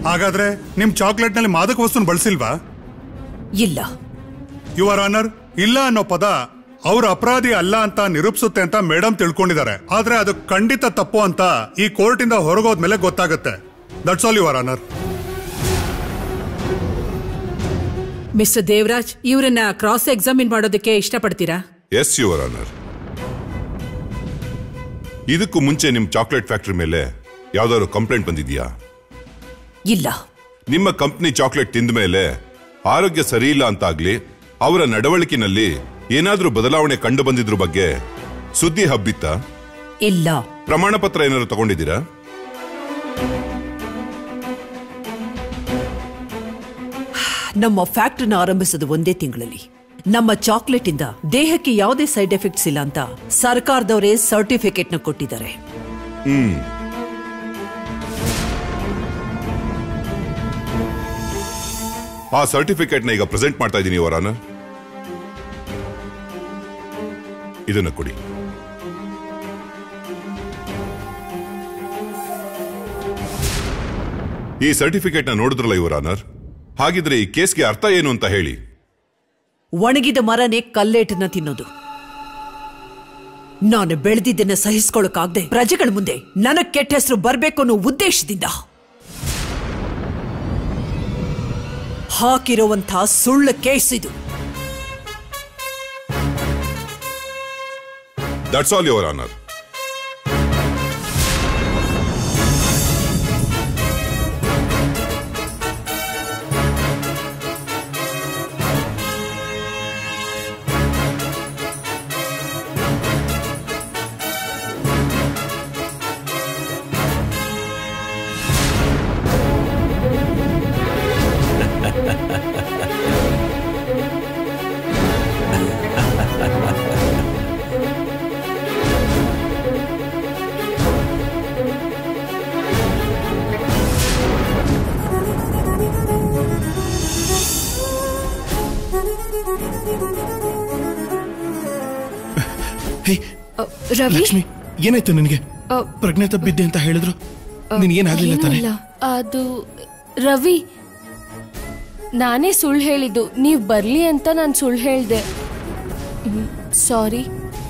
ಹಾಗಾದ್ರೆ ನಿಮ್ ಚಾಕ್ಲೇಟ್ ನಲ್ಲಿ ಮಾದಕ ವಸ್ತುನ ಬಳಸಿಲ್ವಾ ಇಲ್ಲ ಯುವರ್ ಆನರ್ ಇಲ್ಲ ಅನ್ನೋ ಪದ ಅವ್ರ ಅಪರಾಧಿ ಅಲ್ಲ ಅಂತ ನಿರೂಪಿಸುತ್ತೆ ಅಂತ ಮೇಡಮ್ ತಿಳ್ಕೊಂಡಿದ್ದಾರೆ ಆದ್ರೆ ಅದು ಖಂಡಿತ ತಪ್ಪು ಅಂತ ಈ ಕೋರ್ಟ್ ಇಂದ ಹೊರಗೋದ್ಮೇಲೆ ಗೊತ್ತಾಗುತ್ತೆ that's all your honour mister Devaraj ಇವರನ್ನ ಕ್ರಾಸ್ ಎಕ್ಸಾಮಿನ್ ಮಾಡೋದಕ್ಕೆ ಇಷ್ಟಪಡ್ತೀರಾ ಎಸ್ ಯುವರ್ ಆನರ್ ಇದಕ್ಕೂ ಮುಂಚೆ ನಿಮ್ ಚಾಕ್ಲೇಟ್ ಫ್ಯಾಕ್ಟರಿ ಮೇಲೆ ಯಾವ್ದಾದ್ರು ಕಂಪ್ಲೇಂಟ್ ಬಂದಿದ್ಯಾ ಇಲ್ಲ ನಿಮ್ಮ ಕಂಪ್ನಿ ಚಾಕ್ಲೇಟ್ ತಿಂದ ಮೇಲೆ ಆರೋಗ್ಯ ಸರಿ ಇಲ್ಲ ಅಂತಾಗ್ಲಿ ಅವರ ನಡವಳಿಕೆನಲ್ಲಿ ಏನಾದ್ರೂ ಬದಲಾವಣೆ ಕಂಡು ಬಂದಿದ್ರ ಬಗ್ಗೆ ಸುದ್ದಿ ಹಬ್ಬಿತ್ತ ಇಲ್ಲ ಪ್ರಮಾಣ ಪತ್ರ ಏನಾದ್ರು ತಗೊಂಡಿದ್ದೀರಾ ನಮ್ಮ ಫ್ಯಾಕ್ಟ್ರಿನ ಆರಂಭಿಸೋದು ಒಂದೇ ತಿಂಗಳಲ್ಲಿ ನಮ್ಮ ಚಾಕ್ಲೇಟ್ ಇಂದ ದೇಹಕ್ಕೆ ಯಾವುದೇ ಸೈಡ್ ಎಫೆಕ್ಟ್ಸ್ ಇಲ್ಲ ಅಂತ ಸರ್ಕಾರದವರೇ ಸರ್ಟಿಫಿಕೇಟ್ ನ ಕೊಟ್ಟಿದ್ದಾರೆ ಆ ಸರ್ಟಿಫಿಕೇಟ್ ನ ಈಗ ಪ್ರೆಸೆಂಟ್ ಮಾಡ್ತಾ ಇದ್ದೀನಿ ಯುವರ್ ಆನರ್ ಇದನ್ನ ಕೊಡಿ ಈ ಸರ್ಟಿಫಿಕೇಟ್ ನ ನೋಡಿದ್ರಲ್ಲ ಯುವರ್ ಆನರ್ ಹಾಗಿದ್ರೆ ಈ ಕೇಸ್ಗೆ ಅರ್ಥ ಏನು ಅಂತ ಹೇಳಿ ಒಣಗಿದ ಮರನೇ ಕಲ್ಲೇಟನ್ನ ತಿನ್ನೋದು ನಾನು ಬೆಳೆದಿದ್ದನ್ನ ಸಹಿಸ್ಕೊಳಕ್ಕಾಗ್ದೆ ಪ್ರಜೆಗಳ ಮುಂದೆ ನನಗ್ ಕೆಟ್ಟ ಹೆಸರು ಬರ್ಬೇಕು ಅನ್ನೋ ಉದ್ದೇಶದಿಂದ ಹಾಕಿರುವಂಥ ಸುಳ್ಳು ಕೇಸ್ ಇದು that's all your honour hey Ravi Lakshmi ಏನಾಯ್ತು ನಿನಗೆ ಅ, ಪ್ರಜ್ಞೆ ತಪ್ಪಿದ್ದೆ ಅಂತ ಹೇಳಿದ್ರು ನಿನಗೇನಾಗ್ಲಿಲ್ಲ ತಾನೆ ಏನಿಲ್ಲ. ಅದು ರವಿ ನಾನೇ ಸುಳ್ಳು ಹೇಳಿದ್ದು ನೀವ್ ಬರ್ಲಿ ಅಂತ ನಾನು ಸುಳ್ಳು ಹೇಳ್ದೆ ಸಾರಿ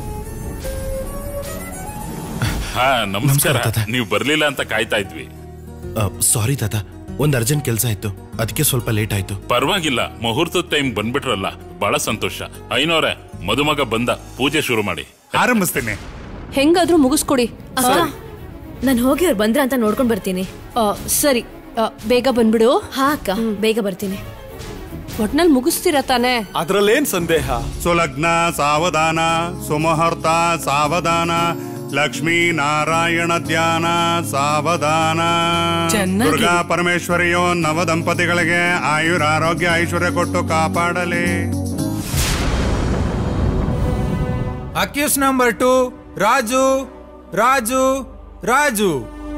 ಹಾ ನಮಸ್ಕಾರ ನಮಸ್ಕಾರ, ತಾತ. ನೀವು ಬರ್ಲಿಲ್ಲ ಅಂತ ಕಾಯ್ತಾ ಇದ್ವಿ ಸಾರಿ ತಾತ ಒಂದ್ ಅರ್ಜೆಂಟ್ ಕೆಲಸ ಇತ್ತು ಅದಕ್ಕೆ ಸ್ವಲ್ಪ ಲೇಟ್ ಆಯ್ತು ಪರವಾಗಿಲ್ಲ ಮುಹೂರ್ತದ ಟೈಮ್ ಬಂದ್ಬಿಟ್ರಲ್ಲ ಬಹಳ ಸಂತೋಷ ಐನೋರೆ ಮದುಮಗ ಬಂದ ಪೂಜೆ ಶುರು ಮಾಡಿ ಆರಂಭಿಸ್ತೇನೆ ಹೆಂಗಾದ್ರೂ ಮುಗಿಸ್ಕೊಡಿ ನಾನು ಹೋಗಿ ಅವ್ರು ಬಂದ್ರ ಅಂತ ನೋಡ್ಕೊಂಡ್ ಬರ್ತೀನಿ ಆ, ಸರಿ ಆ, ಬೇಗ ಬಂದ್ಬಿಡು ಹಾ ಅಕ್ಕ ಬೇಗ ಬರ್ತೀನಿ ಒಟ್ನಲ್ಲಿ ಮುಗಿಸ್ತೀರಾ ತಾನೇ ಅದ್ರಲ್ಲೇನ್ ಸಂದೇಹ ಸುಲಗ್ನ ಸಾವಧಾನ ಸುಮುಹೂರ್ತ ಸಾವಧಾನ ಲಕ್ಷ್ಮೀ ನಾರಾಯಣ ಧ್ಯಾನ ಸಾವಧಾನ ಚೆನ್ನಾಗಿ. ದುರ್ಗಾ ಪರಮೇಶ್ವರಿಯೋ ನವ ದಂಪತಿಗಳಿಗೆ ಆಯುರ ಆರೋಗ್ಯ ಐಶ್ವರ್ಯ ಕೊಟ್ಟು ಕಾಪಾಡಲಿ accused number two Raju Raju Raju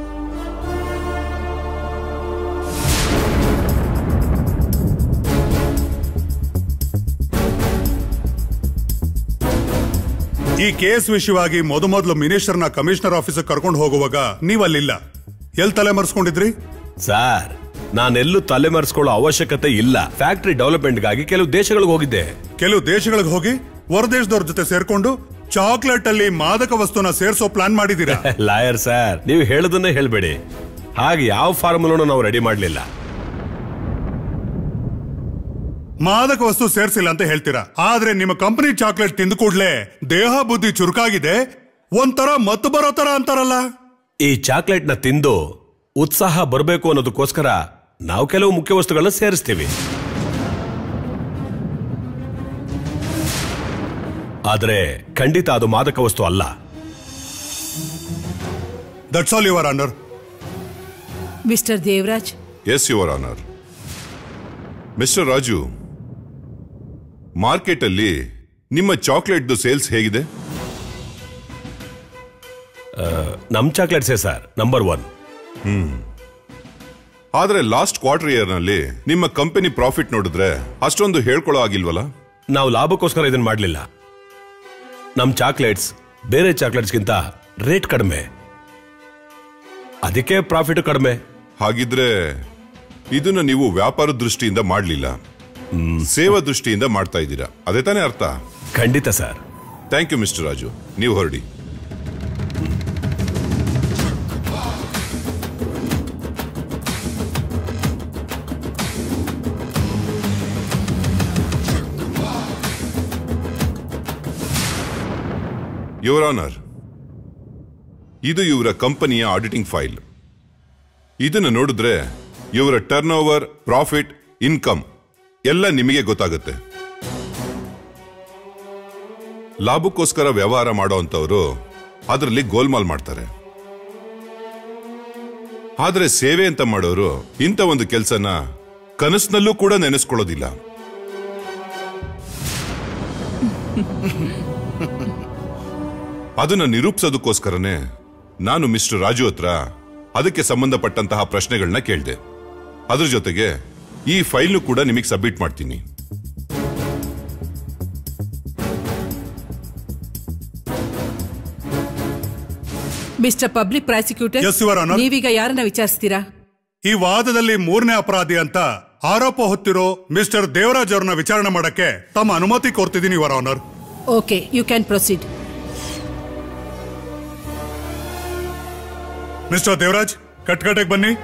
ಈ ಕೇಸ್ ವಿಷಯವಾಗಿ ಮೊದಮೊದಲು ಮಿನಿಸ್ಟರ್ನ ಕಮಿಷನರ್ ಆಫೀಸ್ ಕರ್ಕೊಂಡು ಹೋಗುವಾಗ ನೀವ್ ಅಲ್ಲಿಲ್ಲ ಎಲ್ ತಲೆ ಮರೆಸ್ಕೊಂಡಿದ್ರಿ ಸರ್ ನಾನೆಲ್ಲೂ ತಲೆಮರೆಸ್ಕೊಳ್ಳೋ ಅವಶ್ಯಕತೆ ಇಲ್ಲ ಫ್ಯಾಕ್ಟರಿ ಡೆವಲಪ್ಮೆಂಟ್ಗಾಗಿ ಕೆಲವು ದೇಶಗಳಿಗೆ ಹೋಗಿದ್ದೆ ಕೆಲವು ದೇಶಗಳಿಗೆ ಹೋಗಿ ಹೊರದೇಶದವ್ರ ಜೊತೆ ಸೇರ್ಕೊಂಡು ಚಾಕ್ಲೇಟ್ ಅಲ್ಲಿ ಮಾದಕ ವಸ್ತುನ ಸೇರ್ಸೋ ಪ್ಲಾನ್ ಮಾಡಿದೀರಾ ಲಾಯರ್ ಸರ್ ನೀವು ಹೇಳೋದನ್ನೇ ಹೇಳ್ಬೇಡಿ ಹಾಗೆ ಯಾವ ಫಾರ್ಮುಲನ್ನು ನಾವು ರೆಡಿ ಮಾಡಲಿಲ್ಲ ಮಾದಕ ವಸ್ತು ಸೇರ್ಸಿಲ್ಲ ಅಂತ ಹೇಳ್ತೀರಾ ಆದ್ರೆ ನಿಮ್ಮ ಕಂಪನಿ ಚಾಕ್ಲೇಟ್ ತಿಂದ ಕೂಡ್ಲೆ ದೇಹ ಬುದ್ಧಿ ಚುರುಕಾಗಿದೆ ಒಂಥರ ಮತ್ತು ಬರೋ ತರ ಅಂತಾರಲ್ಲ ಈ ಚಾಕ್ಲೇಟ್ ನ ತಿಂದು ಉತ್ಸಾಹ ಬರಬೇಕು ಅನ್ನೋದಕ್ಕೋಸ್ಕರ ನಾವು ಕೆಲವು ಮುಖ್ಯ ವಸ್ತುಗಳನ್ನ ಸೇರಿಸ್ತೀವಿ ಆದ್ರೆ ಖಂಡಿತ ಅದು ಮಾದಕ ವಸ್ತು ಅಲ್ಲ that's all your honour mister Devaraj yes your honour mister Raju market ಅಲ್ಲಿ ನಿಮ್ಮ ಚಾಕ್ಲೇಟ್ದು ಸೇಲ್ಸ್ ಹೇಗಿದೆ ನಮ್ ಚಾಕ್ಲೇಟ್ಸೇ ಸರ್ ನಂಬರ್ ಒನ್ ಆದ್ರೆ ಲಾಸ್ಟ್ ಕ್ವಾರ್ಟರ್ ಇಯರ್ ನಲ್ಲಿ ನಿಮ್ಮ ಕಂಪನಿ ಪ್ರಾಫಿಟ್ ನೋಡಿದ್ರೆ ಅಷ್ಟೊಂದು ಹೇಳ್ಕೊಳ್ಳೋ ಆಗಿಲ್ವಲ್ಲ ನಾವು ಲಾಭಕ್ಕೋಸ್ಕರ ಇದನ್ನ ಮಾಡಲಿಲ್ಲ ನಮ್ ಚಾಕ್ಲೇಟ್ಸ್ ಬೇರೆ ಚಾಕ್ಲೇಟ್ಸ್ಗಿಂತ ರೇಟ್ ಕಡಿಮೆ ಅದಕ್ಕೆ ಪ್ರಾಫಿಟ್ ಕಡಿಮೆ ಹಾಗಿದ್ರೆ ಇದನ್ನ ನೀವು ವ್ಯಾಪಾರ ದೃಷ್ಟಿಯಿಂದ ಮಾಡ್ಲಿಲ್ಲ ಸೇವಾ ದೃಷ್ಟಿಯಿಂದ ಮಾಡ್ತಾ ಇದ್ದೀರಾ ಅದೇ ತಾನೇ ಅರ್ಥ ಖಂಡಿತ sir thank you mister Raju ನೀವು ಹೊರಡಿ ಯುವರ್ ಆನರ್ ಇದು ಇವರ ಕಂಪನಿಯ ಆಡಿಟಿಂಗ್ ಫೈಲ್ ಇದನ್ನು ನೋಡಿದ್ರೆ ಇವರ ಟರ್ನ್ ಓವರ್ ಪ್ರಾಫಿಟ್ ಇನ್ಕಮ್ ಎಲ್ಲ ನಿಮಗೆ ಗೊತ್ತಾಗುತ್ತೆ ಲಾಭಕ್ಕೋಸ್ಕರ ವ್ಯವಹಾರ ಮಾಡೋಂಥವ್ರು ಅದರಲ್ಲಿ ಗೋಲ್ಮಾಲ್ ಮಾಡ್ತಾರೆ ಆದ್ರೆ ಸೇವೆ ಅಂತ ಮಾಡೋರು ಇಂಥ ಒಂದು ಕೆಲಸನ ಕನಸಿನಲ್ಲೂ ಕೂಡ ನೆನೆಸ್ಕೊಳ್ಳೋದಿಲ್ಲ ಅದನ್ನ ನಿರೂಪಿಸೋದಕ್ಕೋಸ್ಕರನೇ ನಾನು ಮಿಸ್ಟರ್ ರಾಜು ಹತ್ರ ಅದಕ್ಕೆ ಸಂಬಂಧಪಟ್ಟಂತಹ ಪ್ರಶ್ನೆಗಳನ್ನ ಕೇಳಿದೆ ಅದ್ರ ಜೊತೆಗೆ ಈ ಫೈಲ್ನು ಕೂಡ ನಿಮಗೆ ಸಬ್ಮಿಟ್ ಮಾಡ್ತೀನಿ mister public prosecutor Yes, Your Honor. ನೀವೀಗ ಯಾರನ್ನ ವಿಚಾರಿಸ್ತೀರಾ ಈ ವಾದದಲ್ಲಿ ಮೂರನೇ ಅಪರಾಧಿ ಅಂತ ಆರೋಪ ಹೊತ್ತಿರೋ ಮಿಸ್ಟರ್ ದೇವರಾಜ್ ಅವ್ರನ್ನ ವಿಚಾರಣೆ ಮಾಡಕ್ಕೆ ತಮ್ಮ ಅನುಮತಿ ಕೋರ್ತಿದ್ದೀನಿ your honour okay you can proceed mister Devaraj ಕಟ್ಕಟೆಗೆ ಬನ್ನಿ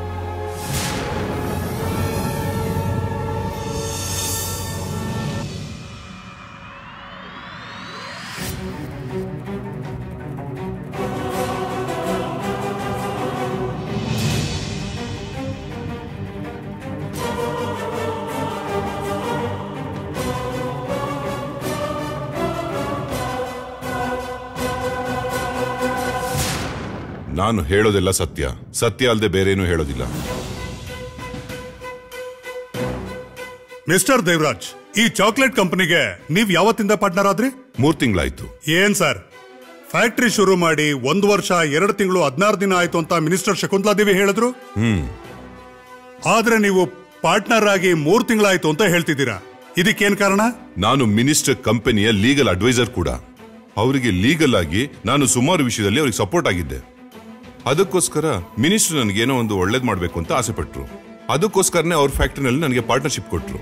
ನಾನು ಹೇಳೋದೆಲ್ಲ ಸತ್ಯ ಸತ್ಯ ಅಲ್ಲದೆ ಬೇರೇನೂ ಹೇಳೋದಿಲ್ಲ ಮಿಸ್ಟರ್ ದೇವರಾಜ್ ಈ ಚಾಕ್ಲೇಟ್ ಕಂಪನಿಗೆ ನೀವ್ ಯಾವತ್ತಿಂದ ಪಾರ್ಟ್ನರ್ ಆದ್ರಿ ಮೂರ್ ತಿಂಗಳಾಯ್ತು ಏನ್ ಸರ್ ಫ್ಯಾಕ್ಟರಿ ಶುರು ಮಾಡಿ ಒಂದು ವರ್ಷ ಎರಡು ತಿಂಗಳು ಹದಿನಾರು ದಿನ ಆಯ್ತು ಅಂತ ಮಿನಿಸ್ಟರ್ ಶಕುಂತಲಾ ದೇವಿ ಹೇಳಿದ್ರು ಹ್ಮ್ ಆದ್ರೆ ನೀವು ಪಾರ್ಟ್ನರ್ ಆಗಿ ಮೂರ್ ತಿಂಗಳಾಯ್ತು ಅಂತ ಹೇಳ್ತಿದ್ದೀರಾ ಇದಕ್ಕೇನ್ ಕಾರಣ ನಾನು ಮಿನಿಸ್ಟರ್ ಕಂಪನಿಯ ಲೀಗಲ್ ಅಡ್ವೈಸರ್ ಕೂಡ ಅವರಿಗೆ ಲೀಗಲ್ ಆಗಿ ನಾನು ಸುಮಾರು ವಿಷಯದಲ್ಲಿ ಅವ್ರಿಗೆ ಸಪೋರ್ಟ್ ಆಗಿದ್ದೆ ಅದಕ್ಕೋಸ್ಕರ ಮಿನಿಸ್ಟರ್ ನನಗೇನೋ ಒಂದು ಒಳ್ಳೇದ್ ಮಾಡ್ಬೇಕು ಅಂತ ಆಸೆ ಪಟ್ರು ಅದಕ್ಕೋಸ್ಕರನೇ ಅವ್ರ ಫ್ಯಾಕ್ಟರಿನಲ್ಲಿ ನನಗೆ ಪಾರ್ಟ್ನರ್ಶಿಪ್ ಕೊಟ್ರು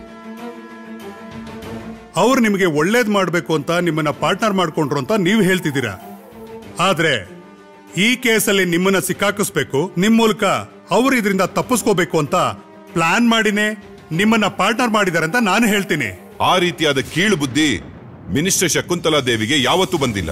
ಅವ್ರು ನಿಮಗೆ ಒಳ್ಳೇದ್ ಮಾಡ್ಬೇಕು ಅಂತ ನಿಮ್ಮನ್ನ ಪಾರ್ಟ್ನರ್ ಮಾಡ್ಕೊಂಡ್ರು ಅಂತ ನೀವು ಹೇಳ್ತಿದ್ದೀರಾ ಆದ್ರೆ ಈ ಕೇಸಲ್ಲಿ ನಿಮ್ಮನ್ನ ಸಿಕ್ಕಾಕಿಸ್ಬೇಕು ನಿಮ್ ಮೂಲಕ ಅವ್ರು ಇದರಿಂದ ತಪ್ಪಿಸ್ಕೋಬೇಕು ಅಂತ ಪ್ಲಾನ್ ಮಾಡಿನೇ ನಿಮ್ಮನ್ನ ಪಾರ್ಟ್ನರ್ ಮಾಡಿದ್ದಾರೆ ಅಂತ ನಾನು ಹೇಳ್ತೀನಿ ಆ ರೀತಿಯಾದ ಕೀಳು ಬುದ್ಧಿ ಮಿನಿಸ್ಟರ್ ಶಕುಂತಲಾ ದೇವಿಗೆ ಯಾವತ್ತೂ ಬಂದಿಲ್ಲ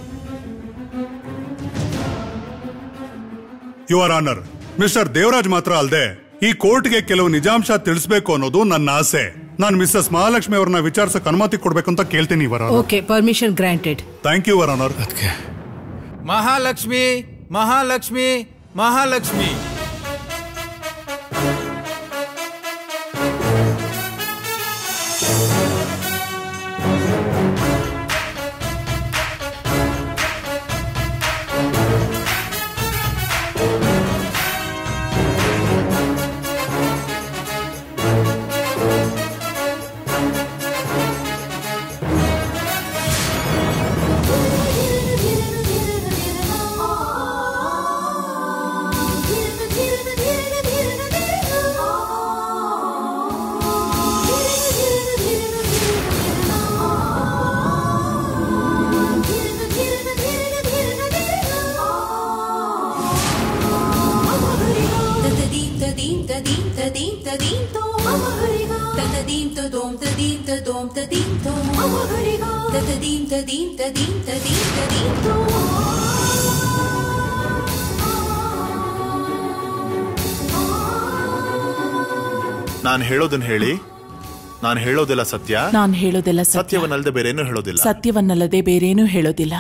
ಯುವರ್ ಆನರ್ ಮಿಸ್ಟರ್ ದೇವರಾಜ್ ಮಾತ್ರ ಅಲ್ಲದೆ ಈ ಕೋರ್ಟ್ಗೆ ಕೆಲವು ನಿಜಾಂಶ ತಿಳಿಸ್ಬೇಕು ಅನ್ನೋದು ನನ್ನ ಆಸೆ ನಾನು ಮಿಸ್ಸಸ್ ಮಹಾಲಕ್ಷ್ಮಿ ಅವ್ರನ್ನ ವಿಚಾರಿಸಕ್ ಅನುಮತಿ ಕೊಡ್ಬೇಕು ಅಂತ ಕೇಳ್ತೀನಿ your honour okay permission granted thank you your honour Mahalakshmi Mahalakshmi Mahalakshmi ನಾನು ಹೇಳೋದನ್ನ ಹೇಳಿ ನಾನು ಹೇಳೋದೆಲ್ಲ ಸತ್ಯ ನಾನು ಹೇಳೋದೆಲ್ಲ ಸತ್ಯ ಸತ್ಯವನ್ನಲ್ಲದೆ ಬೇರೇನೂ ಹೇಳೋದಿಲ್ಲ ಸತ್ಯವನ್ನಲ್ಲದೆ ಬೇರೇನೂ ಹೇಳೋದಿಲ್ಲ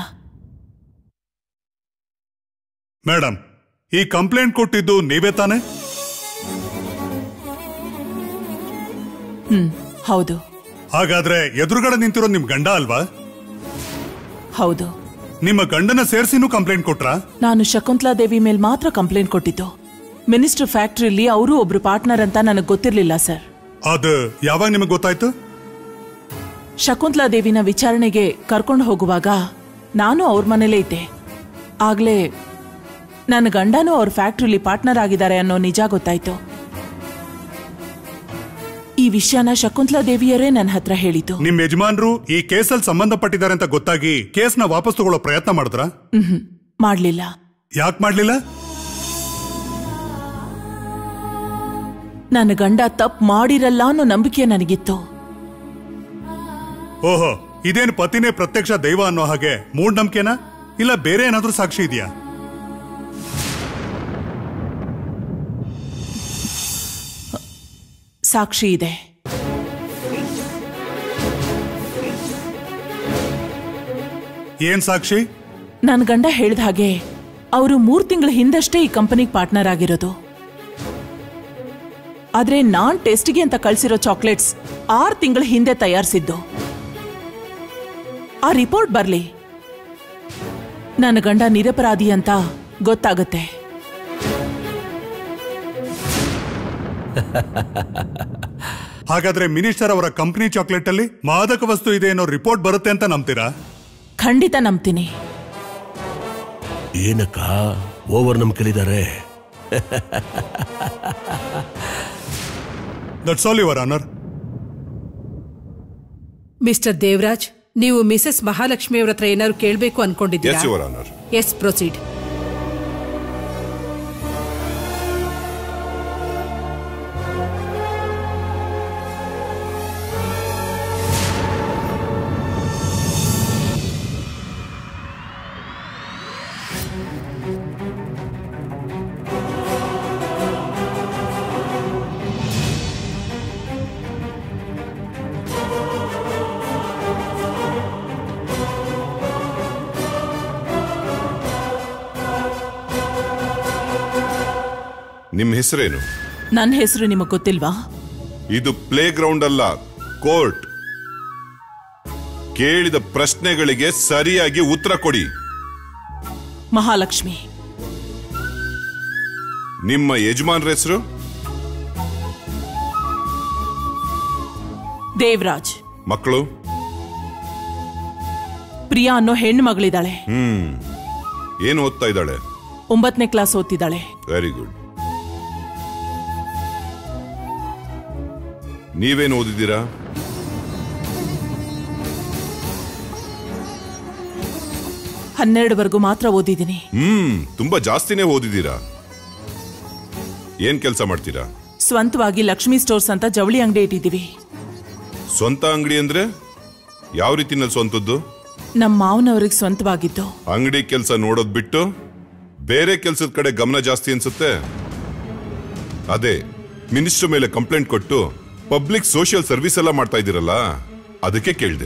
ಮೇಡಮ್ ಈ ಕಂಪ್ಲೇಂಟ್ ಕೊಟ್ಟಿದ್ದು ನೀವೇ ತಾನೆ ಹ್ಮ್ ಹೌದು ಹಾಗಾದ್ರೆ ಎದುರುಗಡೆ ನಿಂತಿರೋ ನಿಮ್ ಗಂಡ ಅಲ್ವಾ ಹೌದು ನಿಮ್ಮ ಗಂಡನ ಸೇರ್ಸಿನೂ ಕಂಪ್ಲೇಂಟ್ ಕೊಟ್ರಾ ನಾನು ಶಕುಂತಲಾ ದೇವಿ ಮೇಲೆ ಮಾತ್ರ ಕಂಪ್ಲೇಂಟ್ ಕೊಟ್ಟಿದ್ದು ಮಿನಿಸ್ಟರ್ ಫ್ಯಾಕ್ಟ್ರಿಲಿ ಅವರು ಒಬ್ರು ಪಾರ್ಟ್ನರ್ ಅಂತ ನನಗೆ ಗೊತ್ತಿರ್ಲಿಲ್ಲ ಸರ್ ಅದು ಯಾವಾಗ ನಿಮಗೆ ಗೊತ್ತಾಯ್ತು ಶಕುಂತಲಾ ದೇವಿನ ವಿಚಾರಣೆಗೆ ಕರ್ಕೊಂಡು ಹೋಗುವಾಗ ನಾನು ಅವ್ರ ಮನೇಲೇ ಇದ್ದೆ ಆಗ್ಲೇ ನನ್ನ ಗಂಡನೂ ಅವ್ರ ಫ್ಯಾಕ್ಟ್ರಿಲಿ ಪಾರ್ಟ್ನರ್ ಆಗಿದ್ದಾರೆ ಅನ್ನೋ ನಿಜ ಗೊತ್ತಾಯ್ತು ಈ ವಿಷಯನ ಶಕುಂತಲಾ ದೇವಿಯರೇ ನನ್ನ ಹತ್ರ ಹೇಳಿದ್ದು ನಿಮ್ ಯಜಮಾನ್ರು ಈ ಕೇಸಲ್ಲಿ ಸಂಬಂಧಪಟ್ಟಿದ್ದಾರೆ ಅಂತ ಗೊತ್ತಾಗಿ ಕೇಸ್ನ ವಾಪಸ್ ತಗೊಳ್ಳೋ ಪ್ರಯತ್ನ ಮಾಡಿದ್ರ ಮ್ಹೂ. ಮಾಡ್ಲಿಲ್ಲ ಯಾಕೆ ಮಾಡ್ಲಿಲ್ಲ ನನ್ನ ಗಂಡ ತಪ್ಪು ಮಾಡಿರಲ್ಲ ಅನ್ನೋ ನಂಬಿಕೆ ನನಗಿತ್ತು ಓಹೋ ಇದೇನು ಪತಿನೇ ಪ್ರತ್ಯಕ್ಷ ದೈವ ಅನ್ನೋ ಹಾಗೆ ಮೂಢನಂಬಿಕೆನಾ ಇಲ್ಲ ಬೇರೆ ಏನಾದ್ರೂ ಸಾಕ್ಷಿ ಇದೆಯಾ ಸಾಕ್ಷಿ ಇದೆ ಏನ್ ಸಾಕ್ಷಿ ನನ್ನ ಗಂಡ ಹೇಳ್ದ ಹಾಗೆ ಅವರು ಮೂರ್ ತಿಂಗಳ ಹಿಂದಷ್ಟೇ ಈ ಕಂಪನಿಗೆ ಪಾರ್ಟ್ನರ್ ಆಗಿರೋದು ಆದ್ರೆ ನಾನ್ ಟೆಸ್ಟ್ಗೆ ಅಂತ ಕಳ್ಸಿರೋ ಚಾಕ್ಲೇಟ್ಸ್ ಆರ್ ತಿಂಗಳ ಹಿಂದೆ ತಯಾರಿಸಿದ್ದು ಆ ರಿಪೋರ್ಟ್ ಬರ್ಲಿ ನನ್ನ ಗಂಡ ನಿರಪರಾಧಿ ಅಂತ ಗೊತ್ತಾಗತ್ತೆ ಹಾಗಾದ್ರೆ ಮಿನಿಸ್ಟರ್ ಅವರ ಕಂಪನಿ ಚಾಕ್ಲೇಟ್ ಅಲ್ಲಿ ಮಾದಕ ವಸ್ತು ಇದೆ ಅನ್ನೋ ರಿಪೋರ್ಟ್ ಬರುತ್ತೆ ಅಂತ ನಂಬ್ತೀರಾ ಖಂಡಿತ ನಂಬ್ತೀನಿ ಏನಕ್ಕ ಓವರ್ ನಂಬಿಕೆಲಿದ್ದಾರೆ that's all your honour mister Devaraj ನೀವು ಮಿಸೆಸ್ ಮಹಾಲಕ್ಷ್ಮಿ ಅವ್ರ ಹತ್ರ ಏನಾದ್ರು ಕೇಳಬೇಕು ಅನ್ಕೊಂಡಿದ್ದೀರಾ yes your honour yes proceed ನಿಮ್ ಹೆಸರೇನು ನನ್ನ ಹೆಸರು ನಿಮಗ್ ಗೊತ್ತಿಲ್ವಾ ಇದು ಪ್ಲೇ ಗ್ರೌಂಡ್ ಅಲ್ಲ ಕೋರ್ಟ್ ಕೇಳಿದ ಪ್ರಶ್ನೆಗಳಿಗೆ ಸರಿಯಾಗಿ ಉತ್ತರ ಕೊಡಿ ಮಹಾಲಕ್ಷ್ಮಿ ನಿಮ್ಮ ಯಜಮಾನ್ರ ಹೆಸರು ದೇವರಾಜ್ ಮಕ್ಕಳು ಪ್ರಿಯಾ ಅನ್ನೋ ಹೆಣ್ಣು ಮಗಳಿದ್ದಾಳೆ ಹ್ಮ್ ಏನು ಓದ್ತಾ ಇದ್ದಾಳೆ ಒಂಬತ್ತನೇ ಕ್ಲಾಸ್ ಓದ್ತಿದ್ದಾಳೆ ವೆರಿ ಗುಡ್ ನೀವೇನು ಓದಿದ್ದೀರಾ ಹನ್ನೆರಡುವರೆಗೂ ಮಾತ್ರ ಓದಿದ್ದೀನಿ ಹ್ಮ್ ತುಂಬಾ ಜಾಸ್ತಿನೇ ಓದಿದ್ದೀರಾ ಏನ್ ಕೆಲಸ ಮಾಡ್ತೀರಾ ಸ್ವಂತವಾಗಿ ಲಕ್ಷ್ಮಿ ಸ್ಟೋರ್ಸ್ ಅಂತ ಜವಳಿ ಅಂಗಡಿ ಇಟ್ಟಿದ್ದೀವಿ ಸ್ವಂತ ಅಂಗಡಿ ಅಂದ್ರೆ ಯಾವ ರೀತಿನಲ್ಲಿ ಸ್ವಂತದ್ದು ನಮ್ಮ ಮಾವನವ್ರಿಗೆ ಸ್ವಂತವಾಗಿದ್ದು ಅಂಗಡಿ ಕೆಲಸ ನೋಡೋದ್ ಬಿಟ್ಟು ಬೇರೆ ಕೆಲಸದ ಕಡೆ ಗಮನ ಜಾಸ್ತಿ ಅನ್ಸುತ್ತೆ ಅದೇ ಮಿನಿಸ್ಟರ್ ಮೇಲೆ ಕಂಪ್ಲೇಂಟ್ ಕೊಟ್ಟು ಪಬ್ಲಿಕ್ ಸೋಷಿಯಲ್ ಸರ್ವಿಸ್ ಎಲ್ಲ ಮಾಡ್ತಾ ಇದ್ದೀರಲ್ಲ ಅದಕ್ಕೆ ಕೇಳಿದೆ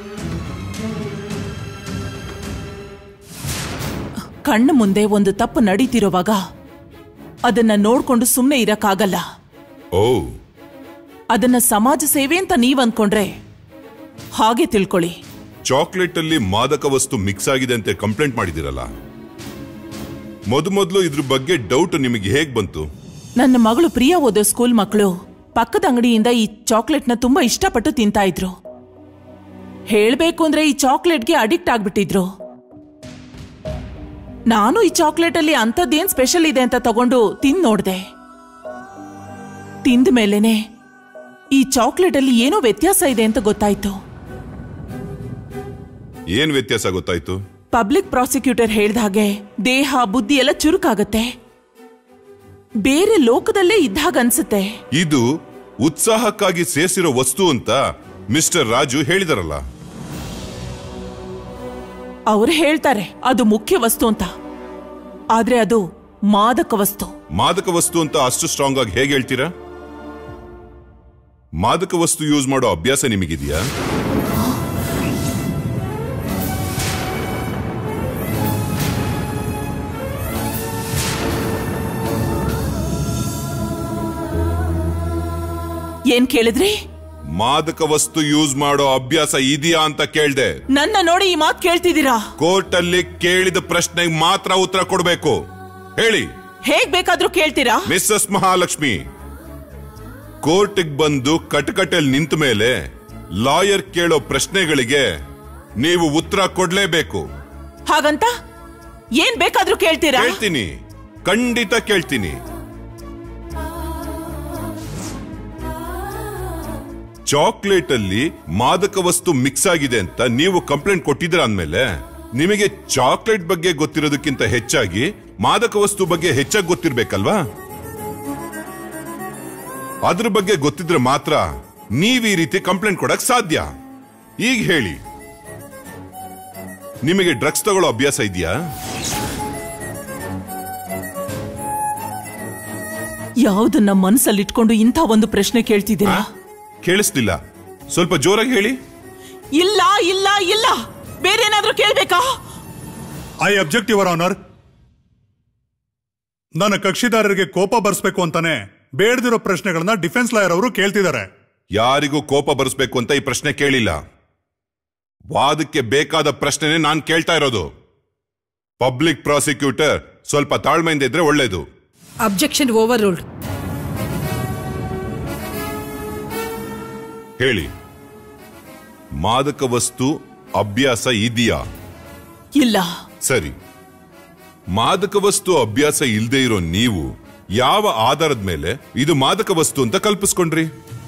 ಕಣ್ಣು ಮುಂದೆ ಒಂದು ತಪ್ಪು ನಡೀತಿರುವಾಗ ಅದನ್ನ ನೋಡ್ಕೊಂಡು ಸುಮ್ಮನೆ ಇರಕ್ಕಾಗಲ್ಲ ಓ ಅದನ್ನ ಸಮಾಜ ಸೇವೆ ಅಂತ ನೀವ್ ಅನ್ಕೊಂಡ್ರೆ ಹಾಗೆ ತಿಳ್ಕೊಳ್ಳಿ ಚಾಕ್ಲೇಟ್ ಅಲ್ಲಿ ಮಾದಕ ವಸ್ತು ಮಿಕ್ಸ್ ಆಗಿದೆ ಅಂತ ಕಂಪ್ಲೇಂಟ್ ಮಾಡಿದಿರಲ್ಲ ಮೊದ ಮೊದಲು ಇದ್ರ ಬಗ್ಗೆ ಡೌಟ್ ನಿಮಗೆ ಹೇಗ್ ಬಂತು ನನ್ನ ಮಗಳು ಪ್ರಿಯಾ ಓದೋ ಸ್ಕೂಲ್ ಮಕ್ಕಳು ಪಕ್ಕದ ಅಂಗಡಿಯಿಂದ ಈ ಚಾಕ್ಲೇಟ್ನ ತುಂಬಾ ಇಷ್ಟಪಟ್ಟು ತಿಂತಾ ಇದ್ರು ಹೇಳ್ಬೇಕು ಅಂದ್ರೆ ಈ ಚಾಕ್ಲೇಟ್ಗೆ ಅಡಿಕ್ಟ್ ಆಗ್ಬಿಟ್ಟಿದ್ರು ನಾನು ಈ ಚಾಕ್ಲೇಟ್ ಅಲ್ಲಿ ಅಂಥದ್ದೇನ್ ಸ್ಪೆಷಲ್ ಇದೆ ಅಂತ ತಗೊಂಡು ತಿಂದ್ ನೋಡ್ದೆ ತಿಂದ ಮೇಲೇನೆ ಈ ಚಾಕ್ಲೇಟ್ ಅಲ್ಲಿ ಏನೋ ವ್ಯತ್ಯಾಸ ಇದೆ ಅಂತ ಗೊತ್ತಾಯ್ತು ಏನ್ ವ್ಯತ್ಯಾಸ ಗೊತ್ತಾಯ್ತು ಪಬ್ಲಿಕ್ ಪ್ರಾಸಿಕ್ಯೂಟರ್ ಹೇಳ್ದ ಹಾಗೆ ದೇಹ ಬುದ್ಧಿ ಎಲ್ಲ ಚುರುಕಾಗತ್ತೆ ಬೇರೆ ಲೋಕದಲ್ಲೇ ಇದ್ದಾಗ ಅನ್ಸುತ್ತೆ ಇದು ಉತ್ಸಾಹಕ್ಕಾಗಿ ಸೇರಿಸಿರೋ ವಸ್ತು ಅಂತ ಮಿಸ್ಟರ್ ರಾಜು ಹೇಳಿದಾರಲ್ಲ ಅವ್ರು ಹೇಳ್ತಾರೆ ಅದು ಮುಖ್ಯ ವಸ್ತು ಅಂತ ಆದ್ರೆ ಅದು ಮಾದಕ ವಸ್ತು ಮಾದಕ ವಸ್ತು ಅಂತ ಅಷ್ಟು ಸ್ಟ್ರಾಂಗ್ ಆಗಿ ಹೇಗೆ ಹೇಳ್ತೀರಾ ಮಾದಕ ವಸ್ತು ಯೂಸ್ ಮಾಡೋ ಅಭ್ಯಾಸ ನಿಮಗಿದೆಯಾ ಏನ್ ಕೇಳಿದ್ರಿ ಮಾದಕ ವಸ್ತು ಯೂಸ್ ಮಾಡೋ ಅಭ್ಯಾಸ ಇದೆಯಾ ಅಂತ ಕೇಳ್ದೆ ನನ್ನ ನೋಡಿ ಈ ಮಾತು ಕೇಳ್ತಿದ್ದೀರಾ ಕೋರ್ಟ್ ಅಲ್ಲಿ ಕೇಳಿದ ಪ್ರಶ್ನೆಗೆ ಮಾತ್ರ ಉತ್ತರ ಕೊಡ್ಬೇಕು ಹೇಳಿ ಹೇಗ್ ಬೇಕಾದ್ರೂ ಕೇಳ್ತೀರಾ ಮಿಸ್ಸಸ್ ಮಹಾಲಕ್ಷ್ಮಿ ಕೋರ್ಟ್ಗೆ ಬಂದು ಕಟಕಟೆಲ್ ನಿಂತ ಮೇಲೆ ಲಾಯರ್ ಕೇಳೋ ಪ್ರಶ್ನೆಗಳಿಗೆ ನೀವು ಉತ್ತರ ಕೊಡ್ಲೇಬೇಕು ಹಾಗಂತ ಏನ್ ಬೇಕಾದ್ರೂ ಕೇಳ್ತೀರಾ ಕೇಳ್ತೀನಿ ಖಂಡಿತ ಕೇಳ್ತೀನಿ ಚಾಕ್ಲೇಟ್ ಅಲ್ಲಿ ಮಾದಕ ವಸ್ತು ಮಿಕ್ಸ್ ಆಗಿದೆ ಅಂತ ನೀವು ಕಂಪ್ಲೇಂಟ್ ಕೊಟ್ಟಿದ್ರ ಅಂದ್ಮೇಲೆ ನಿಮಗೆ ಚಾಕ್ಲೇಟ್ ಬಗ್ಗೆ ಗೊತ್ತಿರೋದಕ್ಕಿಂತ ಹೆಚ್ಚಾಗಿ ಮಾದಕ ವಸ್ತು ಬಗ್ಗೆ ಹೆಚ್ಚಾಗಿ ಗೊತ್ತಿರ್ಬೇಕಲ್ವಾ ಅದ್ರ ಬಗ್ಗೆ ಗೊತ್ತಿದ್ರೆ ಮಾತ್ರ ನೀವ್ ಈ ರೀತಿ ಕಂಪ್ಲೇಂಟ್ ಕೊಡಕ್ ಸಾಧ್ಯ ಈಗ ಹೇಳಿ ನಿಮಗೆ ಡ್ರಗ್ಸ್ ತಗೊಳ್ಳೋ ಅಭ್ಯಾಸ ಇದೆಯಾ ಯಾವ್ದನ್ನ ಮನಸ್ಸಲ್ಲಿಟ್ಕೊಂಡು ಇಂಥ ಒಂದು ಪ್ರಶ್ನೆ ಕೇಳ್ತಿದ್ದೀರಾ ಕೇಳಿಸ್ಲಿಲ್ಲ ಸ್ವಲ್ಪ ಜೋರಾಗಿ ಹೇಳಿ ಇಲ್ಲ ಇಲ್ಲ ಇಲ್ಲ ಬೇರೆ ಏನಾದ್ರೂ ಕೇಳ್ಬೇಕಾ ಐ ಅಬ್ಜೆಕ್ಟ್ ಯುವರ್ ಆನರ್ ನನ್ನ ಕಕ್ಷಿದಾರರಿಗೆ ಕೋಪ ಬರ್ಸ್ಬೇಕು ಅಂತಾನೆ ಬೇಡದಿರೋ ಪ್ರಶ್ನೆಗಳನ್ನ ಡಿಫೆನ್ಸ್ ಲಾಯರ್ ಅವರು ಕೇಳ್ತಿದ್ದಾರೆ ಯಾರಿಗೂ ಕೋಪ ಬರಿಸ್ಬೇಕು ಅಂತ ಈ ಪ್ರಶ್ನೆ ಕೇಳಿಲ್ಲ ವಾದಕ್ಕೆ ಬೇಕಾದ ಪ್ರಶ್ನೆನೇ ನಾನು ಕೇಳ್ತಾ ಇರೋದು ಪಬ್ಲಿಕ್ ಪ್ರಾಸಿಕ್ಯೂಟರ್ ಸ್ವಲ್ಪ ತಾಳ್ಮೆಯಿಂದ ಇದ್ರೆ ಒಳ್ಳೇದು ಅಬ್ಜೆಕ್ಷನ್ ಓವರ್ ರೂಲ್ಡ್ ಹೇಳಿ ಮಾದಕ ವಸ್ತು ಅಭ್ಯಾಸ ಇದೆಯಾ ಇಲ್ಲ ಸರಿ ಮಾದಕ ವಸ್ತು ಅಭ್ಯಾಸ ಇಲ್ಲದೆ ಇರೋ ನೀವು ಯಾವ ಆಧಾರದ ಮೇಲೆ ಇದು ಮಾದಕ ವಸ್ತು ಅಂತ ಕಲ್ಪಿಸ್ಕೊಂಡ್ರಿ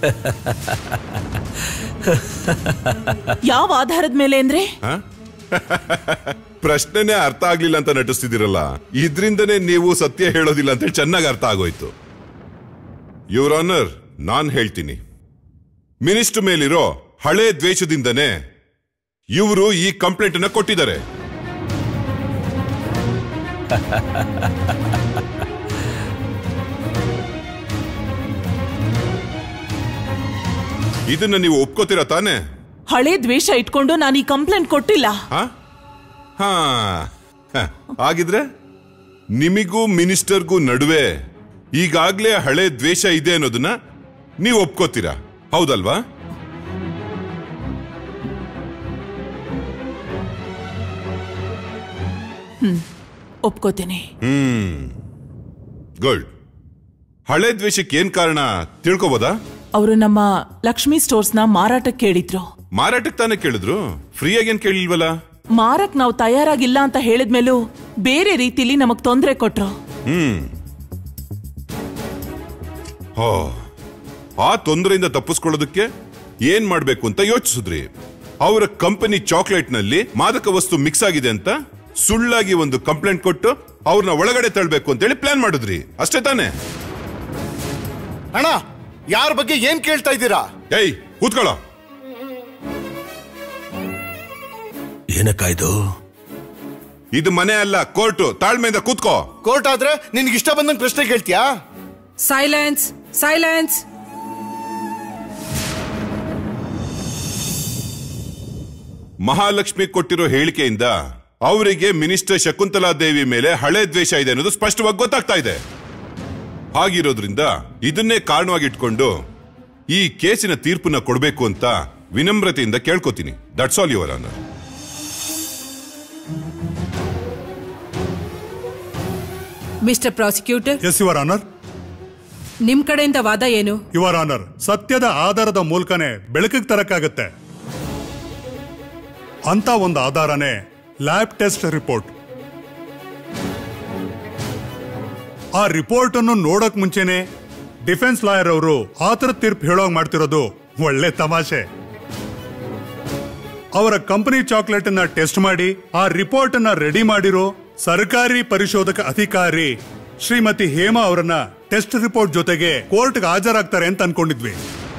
ಯಾವ ಆಧಾರದ ಮೇಲೆ ಅಂದ್ರೆ ಹ? ಪ್ರಶ್ನೆನೇ ಅರ್ಥ ಆಗ್ಲಿಲ್ಲ ಅಂತ ನಟಿಸ್ತಿದ್ದೀರಲ್ಲ ಇದ್ರಿಂದನೇ ನೀವು ಸತ್ಯ ಹೇಳೋದಿಲ್ಲ ಅಂತ ಚೆನ್ನಾಗಿ ಅರ್ಥ ಆಗೋಯ್ತು ಯುವರ್ ಆನರ್ ನಾನ್ ಹೇಳ್ತೀನಿ ಮಿನಿಸ್ಟರ್ ಮೇಲಿರೋ ಹಳೆ ದ್ವೇಷದಿಂದನೇ ಇವರು ಈ ಕಂಪ್ಲೇಂಟ್ ಅನ್ನ ಕೊಟ್ಟಿದ್ದಾರೆ ಇದನ್ನ ನೀವು ಒಪ್ಕೋತೀರಾ ತಾನೇ ಹಳೆ ದ್ವೇಷ ಇಟ್ಕೊಂಡು ನಾನು ಈ ಕಂಪ್ಲೇಂಟ್ ಕೊಟ್ಟಿಲ್ಲ ಹಾ ಹಾ ಹ. ಹಾಗಿದ್ರೆ ನಿಮಿಗೂ ಮಿನಿಸ್ಟರ್ಗೂ ನಡುವೆ ಈಗಾಗ್ಲೇ ಹಳೆ ದ್ವೇಷ ಇದೆ ಅನ್ನೋದನ್ನ ನೀವು ಒಪ್ಕೋತೀರಾ ಹೌದಲ್ವಾ ಹ್ಮ್ ಒಪ್ಕೋತೀನಿ ಹ್ಮ್ ಗುಡ್ ಹಳೆ ದ್ವೇಷಕ್ಕೆ ಏನ್ ಕಾರಣ ತಿಳ್ಕೊಬೋದಾ ಅವರು ನಮ್ಮ ಲಕ್ಷ್ಮಿ ಸ್ಟೋರ್ಸ್ನ ಮಾರಾಟಕ್ಕೆ ಕೇಳಿದ್ರು ಮಾರಾಟಕ್ಕೆ ತಾನೇ ಕೇಳಿದ್ರು ಫ್ರೀಯಾಗಿ ಏನ್ ಕೇಳಿಲ್ವಲ್ಲ ಮಾರಕ್ ನಾವು ತಯಾರಾಗಿಲ್ಲ ಅಂತ ಹೇಳಿದ್ಮೇಲೂ ಬೇರೆ ರೀತಿಲಿ ನಮಗ್ ತೊಂದರೆ ಕೊಟ್ರು ಹ್ಮ್ ಹೋ ಆ ತೊಂದರೆಯಿಂದ ತಪ್ಪಿಸ್ಕೊಳ್ಳೋದಕ್ಕೆ ಏನ್ ಮಾಡ್ಬೇಕು ಅಂತ ಯೋಚಿಸಿದ್ರಿ ಅವರ ಕಂಪನಿ ಚಾಕ್ಲೇಟ್ ನಲ್ಲಿ ಮಾದಕ ವಸ್ತು ಮಿಕ್ಸ್ ಆಗಿದೆ ಅಂತ ಸುಳ್ಳಾಗಿ ಒಂದು ಕಂಪ್ಲೇಂಟ್ ಕೊಟ್ಟು ಅವ್ರನ್ನ ಒಳಗಡೆ ತಳ್ಬೇಕು ಅಂತೇಳಿ ಪ್ಲಾನ್ ಮಾಡಿದ್ರಿ ಅಷ್ಟೇ ತಾನೇ ಅಣ್ಣ ಯಾರ ಬಗ್ಗೆ ಏನ್ ಕೇಳ್ತಾ ಇದ್ದೀರಾ ಏಯ್ ಕೂತ್ಕೊಳ್ಳೋ ಏನಕ್ಕಾಯ್ದು ಇದು ಮನೆ ಅಲ್ಲ ಕೋರ್ಟು ತಾಳ್ಮೆಯಿಂದ ಕೂತ್ಕೋ ಕೋರ್ಟ್ ಆದ್ರೆ ನಿನ್ಗೆ ಇಷ್ಟ ಬಂದಂಗ್ ಪ್ರಶ್ನೆ ಕೇಳ್ತೀಯಾ ಸೈಲೆನ್ಸ್ ಸೈಲೆನ್ಸ್ ಮಹಾಲಕ್ಷ್ಮಿ ಕೊಟ್ಟಿರೋ ಹೇಳಿಕೆಯಿಂದ ಅವರಿಗೆ ಮಿನಿಸ್ಟರ್ ಶಕುಂತಲಾ ದೇವಿ ಮೇಲೆ ಹಳೆ ದ್ವೇಷ ಇದೆ ಅನ್ನೋದು ಸ್ಪಷ್ಟವಾಗಿ ಗೊತ್ತಾಗ್ತಾ ಇದೆ ಹಾಗಿರೋದ್ರಿಂದ ಇದನ್ನೇ ಕಾರಣವಾಗಿಟ್ಕೊಂಡು ಈ ಕೇಸಿನ ತೀರ್ಪನ್ನ ಕೊಡಬೇಕು ಅಂತ ವಿನಮ್ರತೆಯಿಂದ ಕೇಳ್ಕೊತೀನಿ that's all your honour mister prosecutor yes your honour ನಿಮ್ ಕಡೆಯಿಂದ ವಾದ ಏನು ಯುವರ್ ಆನರ್ ಸತ್ಯದ ಆಧಾರದ ಮೂಲಕನೇ ಬೆಳಕಿಗೆ ತರಕ್ಕಾಗತ್ತೆ ಅಂತ ಒಂದು ಆಧಾರನೇ ಲ್ಯಾಬ್ ಟೆಸ್ಟ್ ರಿಪೋರ್ಟ್ ಆ ರಿಪೋರ್ಟ್ ಅನ್ನು ನೋಡಕ್ ಮುಂಚೆನೆ ಡಿಫೆನ್ಸ್ ಲಾಯರ್ ಅವರು ಆತರ ತೀರ್ಪು ಹೇಳೋಗ್ ಮಾಡ್ತಿರೋದು ಒಳ್ಳೆ ತಮಾಷೆ ಅವರ ಕಂಪನಿ ಚಾಕ್ಲೇಟ್ ಅನ್ನ ಟೆಸ್ಟ್ ಮಾಡಿ ಆ ರಿಪೋರ್ಟ್ ಅನ್ನ ರೆಡಿ ಮಾಡಿರೋ ಸರ್ಕಾರಿ ಪರಿಶೋಧಕ ಅಧಿಕಾರಿ ಶ್ರೀಮತಿ ಹೇಮಾ ಅವರನ್ನ ಟೆಸ್ಟ್ ರಿಪೋರ್ಟ್ ಜೊತೆಗೆ ಕೋರ್ಟ್ಗೆ ಹಾಜರಾಗ್ತಾರೆ ಅಂತ ಅನ್ಕೊಂಡಿದ್ವಿ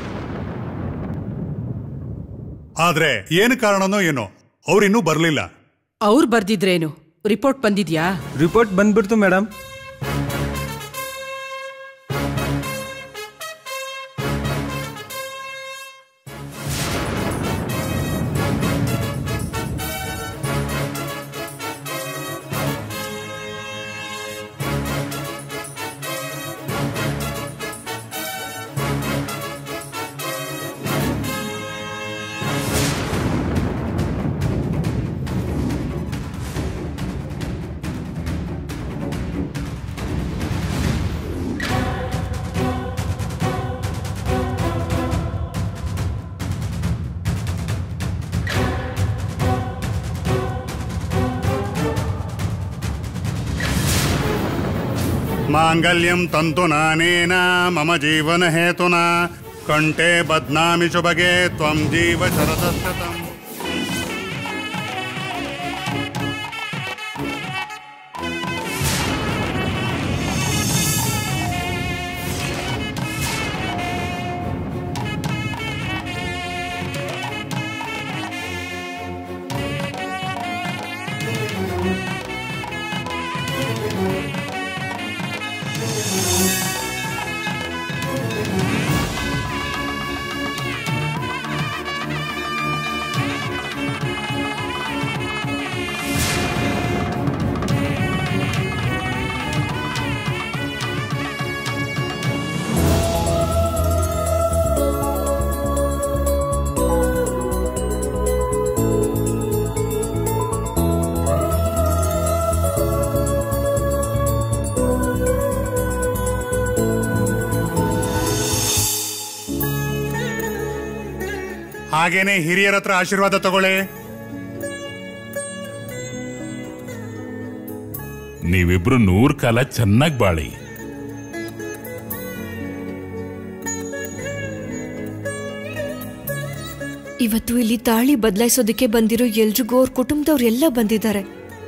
ಆದ್ರೆ ಏನು ಕಾರಣನೋ ಏನೋ ಅವ್ರಿನ್ನೂ ಬರ್ಲಿಲ್ಲ ಅವ್ರು ಬರ್ದಿದ್ರೇನು ರಿಪೋರ್ಟ್ ಬಂದಿದ್ಯಾ ರಿಪೋರ್ಟ್ ಬಂದ್ಬಿಡ್ತು ಮೇಡಮ್ ಮಾಂಗಲ್ಯಂ ತಂತು ನಾನೇನ ಮಮ ಜೀವನ ಹೇತುನ ಕಂಠೆ ಬದ್ನಾಮಿ ಶುಭಗೆ ತ್ವಂ ಜೀವ ಶರದಸ್ತತಂ ಹಾಗೇನೆ ಹಿರಿಯರ ಹತ್ರ ಆಶೀರ್ವಾದ ತಗೊಳ್ಳಿ ನೀವಿಬ್ರು ನೂರ್ ಕಾಲ ಚೆನ್ನಾಗಿ ಬಾಳಿ ಇವತ್ತು ಇಲ್ಲಿ ತಾಳಿ ಬದಲಾಯಿಸೋದಕ್ಕೆ ಬಂದಿರೋ ಎಲ್ರಿಗೂ ಅವ್ರ ಕುಟುಂಬದವ್ರೆಲ್ಲ ಬಂದಿದ್ದಾರೆ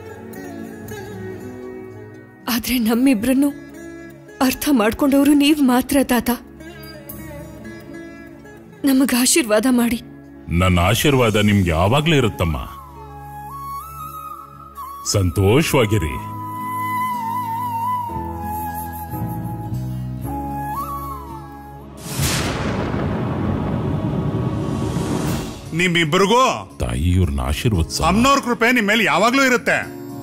ಆದ್ರೆ ನಮ್ಮಿಬ್ರನ್ನು ಅರ್ಥ ಮಾಡ್ಕೊಂಡವರು ನೀವ್ ಮಾತ್ರ ತಾತ ನಮಗ ಆಶೀರ್ವಾದ ಮಾಡಿ ನನ್ನ ಆಶೀರ್ವಾದ ನಿಮ್ಗೆ ಯಾವಾಗ್ಲೂ ಇರುತ್ತಮ್ಮ ಸಂತೋಷವಾಗಿರಿ ನಿಮ್ಮಿಬ್ಬರಿಗೂ ತಾಯಿಯವ್ರನ್ನ ಆಶೀರ್ವದಿಸ ಅಮ್ಮನವ್ರ ಕೃಪೆ ನಿಮ್ ಮೇಲೆ ಯಾವಾಗ್ಲೂ ಇರುತ್ತೆ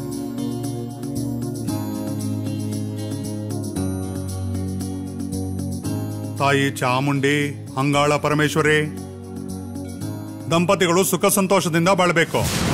ತಾಯಿ ಚಾಮುಂಡಿ ಅಂಗಾಳ ಪರಮೇಶ್ವರಿ ದಂಪತಿಗಳು ಸುಖ ಸಂತೋಷದಿಂದ ಬಾಳ್ಬೇಕು